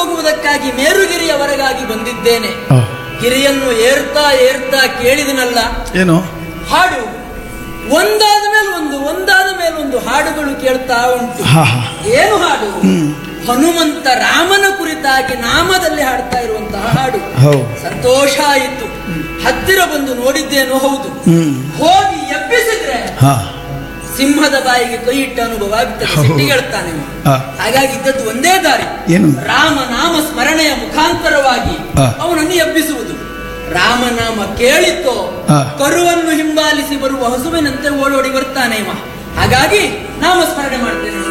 ಹೋಗುವುದಕ್ಕಾಗಿ ಮೇರುಗಿರಿಯವರೆಗಾಗಿ ಬಂದಿದ್ದೇನೆ ಆ, ಗಿರಿಯನ್ನು ಏರ್ತಾ ಏರ್ತಾ ಕೇಳಿದನಲ್ಲ ಏನು ಹಾಡು ಒಂದಾದ ಮೇಲೆ ಒಂದು ಒಂದಾದ ಮೇಲೆ ಒಂದು ಹಾಡುಗಳು ಕೇಳ್ತಾ ಉಂಟು ಹಾ ಹಾ ಏನು ಹಾಡು ಹನುಮಂತ ರಾಮನ ಕುರಿತಾಗಿ ನಾಮದಲ್ಲಿ ಹಾಡ್ತಾ ಇರುವಂತಹ ಹಾಡು ಹೌದು ಸಂತೋಷ ಆಯಿತು ಹತ್ತಿರ ಬಂದು ನೋಡಿದ್ದೇನೋ ಹೌದು ಹ್ಮ್ ಹೋಗಿ ಎಬ್ಬಿಸಿದ್ರೆ ಹಾ ಸಿಂಹದ ಬಾಯಿಗೆ ಕೈ ಇಟ್ಟ ಅನುಭವ ಆಗುತ್ತದೆ ಹೌದು. ಸಿಟ್ಟಿಗೆ ಹೇಳ್ತಾನೆ ಅವ. ಆ. ಹಾಗಾಗಿ ಇದ್ದದ್ದು ಒಂದೇ ದಾರಿ ಏನು ರಾಮ ನಾಮ ಸ್ಮರಣೆಯ ಮುಖಾಂತರವಾಗಿ ಆ. ಅವನನ್ನು ಎಬ್ಬಿಸುವುದು ರಾಮನಾಮ ಕೇಳಿತೋ ಆ. ಕರುವನ್ನು ಹಿಂಬಾಲಿಸಿ ಬರುವ ಹಸುವಿನಂತೆ ಓಡೋಡಿ ಬರ್ತಾನೆ ಇವ ಹಾಗಾಗಿ ನಾಮಸ್ಮರಣೆ ಮಾಡ್ತೇನೆ